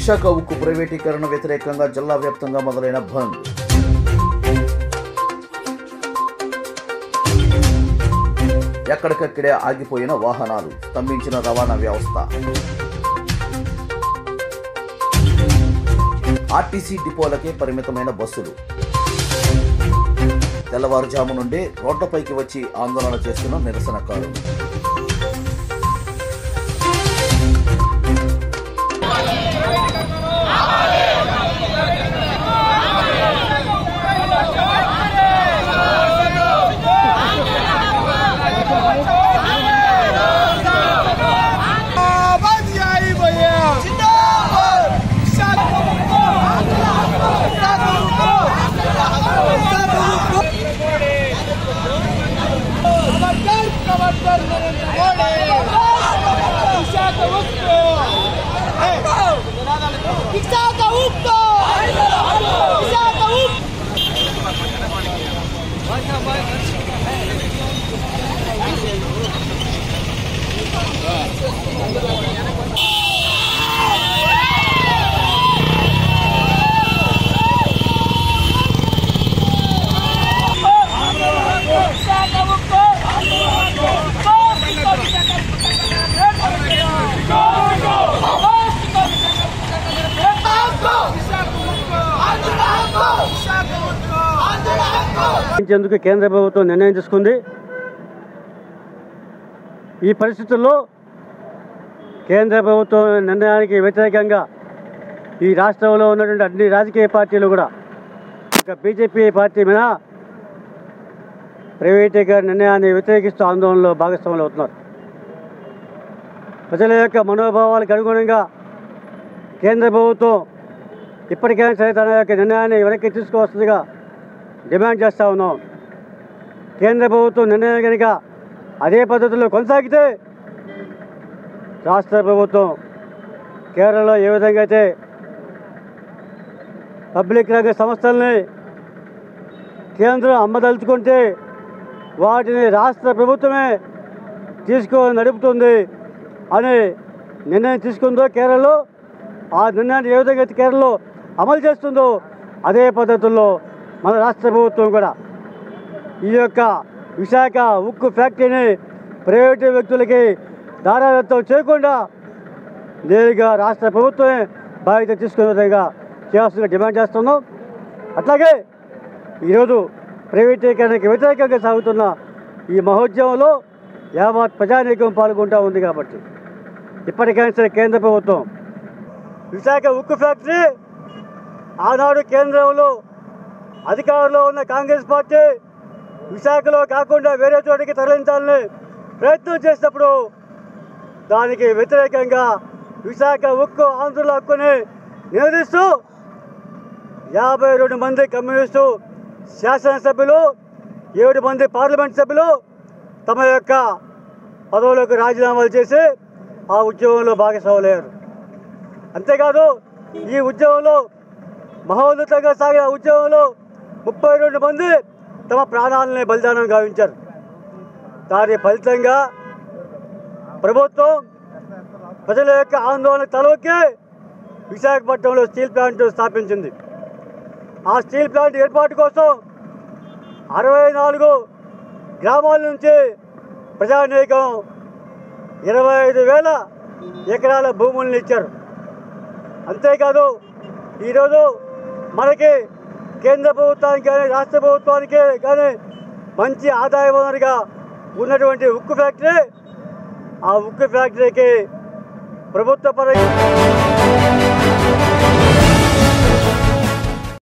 విశాఖ ఉక్కు ప్రైవేటీకరణ వ్యతిరేకంగా జిల్లా వ్యాప్తంగా మొదలైన బంద్ ఎక్కడికక్కడే ఆగిపోయిన వాహనాలు స్తంభించిన రవాణా వ్యవస్థ ఆర్టీసీ డిపోలకే పరిమితమైన బస్సులు తెల్లవారుజాము నుండే రోడ్లపైకి వచ్చి ఆందోళన చేస్తున్న నిరసనకారులు आवाज आई भैया जिंदाबाद खबरदार खबरदार नरेंद्र मोदी विशाख उक्को विशाख उक्को विशाख उक्को విశాఖ ఉక్కు ఇచ్చేందుకు కేంద్ర ప్రభుత్వం నిర్ణయం తీసుకుంది ఈ పరిస్థితుల్లో కేంద్ర ప్రభుత్వం నిర్ణయానికి వ్యతిరేకంగా ఈ రాష్ట్రంలో ఉన్నటువంటి అన్ని రాజకీయ పార్టీలు కూడా ఇక బీజేపీ పార్టీ మీద ప్రైవేటీకరణ నిర్ణయాన్ని వ్యతిరేకిస్తూ ఆందోళనలో భాగస్వాములు అవుతున్నారు ప్రజల యొక్క మనోభావాలకు అనుగుణంగా కేంద్ర ప్రభుత్వం ఇప్పటికైనా సరే తన యొక్క నిర్ణయాన్ని వెనక్కి తీసుకోవాల్సిందిగా డిమాండ్ చేస్తూ ఉన్నాం కేంద్ర ప్రభుత్వం నిర్ణయం కనుక అదే పద్ధతిలో కొనసాగితే రాష్ట్ర ప్రభుత్వం కేరళలో ఏ విధంగా అయితే పబ్లిక్ రంగ సంస్థల్ని కేంద్రం అమ్మదలుచుకుంటే వాటిని రాష్ట్ర ప్రభుత్వమే తీసుకొని నడుపుతుంది అని నిర్ణయం తీసుకుందో కేరళలో ఆ నిర్ణయాన్ని ఏ విధంగా అయితే కేరళలో అమలు చేస్తుందో అదే పద్ధతుల్లో మన రాష్ట్ర ప్రభుత్వం కూడా ఈ యొక్క విశాఖ ఉక్కు ఫ్యాక్టరీని ప్రైవేటు వ్యక్తులకి దారాదత్తం చేయకుండా నేరుగా రాష్ట్ర ప్రభుత్వమే బాధ్యత తీసుకునే విధంగా చేయాల్సిందిగా డిమాండ్ చేస్తున్నాం అట్లాగే ఈరోజు ప్రైవేటీకరణకి వ్యతిరేకంగా సాగుతున్న ఈ మహోద్యమంలో యావత్ ప్రజానీకం పాల్గొంటూ ఉంది కాబట్టి ఇప్పటికైనా సరే కేంద్ర ప్రభుత్వం విశాఖ ఉక్కు ఫ్యాక్టరీ ఆనాడు కేంద్రంలో అధికారంలో ఉన్న కాంగ్రెస్ పార్టీ విశాఖలో కాకుండా వేరే చోటికి తరలించాలని ప్రయత్నం చేసినప్పుడు దానికి వ్యతిరేకంగా విశాఖ ఉక్కు ఆంధ్రుల హక్కుని నిలదీస్తూ యాభై రెండు మంది కమ్యూనిస్టు శాసనసభ్యులు ఏడు మంది పార్లమెంట్ సభ్యులు తమ యొక్క పదవులకు రాజీనామాలు చేసి ఆ ఉద్యమంలో భాగస్వాములయ్యారు అంతేకాదు ఈ ఉద్యమంలో మహోన్నతంగా సాగిన ఉద్యమంలో ముప్పై రెండు మంది తమ ప్రాణాలని బలిదానం గావించారు దాని ఫలితంగా ప్రభుత్వం ప్రజల యొక్క ఆందోళన తలొక్కి విశాఖపట్నంలో స్టీల్ ప్లాంట్ స్థాపించింది ఆ స్టీల్ ప్లాంట్ ఏర్పాటు కోసం అరవై నాలుగు గ్రామాల నుంచి ప్రజానీకం ఇరవై ఐదు వేల ఎకరాల భూములను ఇచ్చారు అంతేకాదు ఈరోజు మనకి కేంద్ర ప్రభుత్వానికి కానీ రాష్ట్ర ప్రభుత్వానికి కానీ మంచి ఆదాయ వనరుగా ఉన్నటువంటి ఉక్కు ఫ్యాక్టరీ ఆ ఉక్కు ఫ్యాక్టరీకి ప్రభుత్వ పరంగా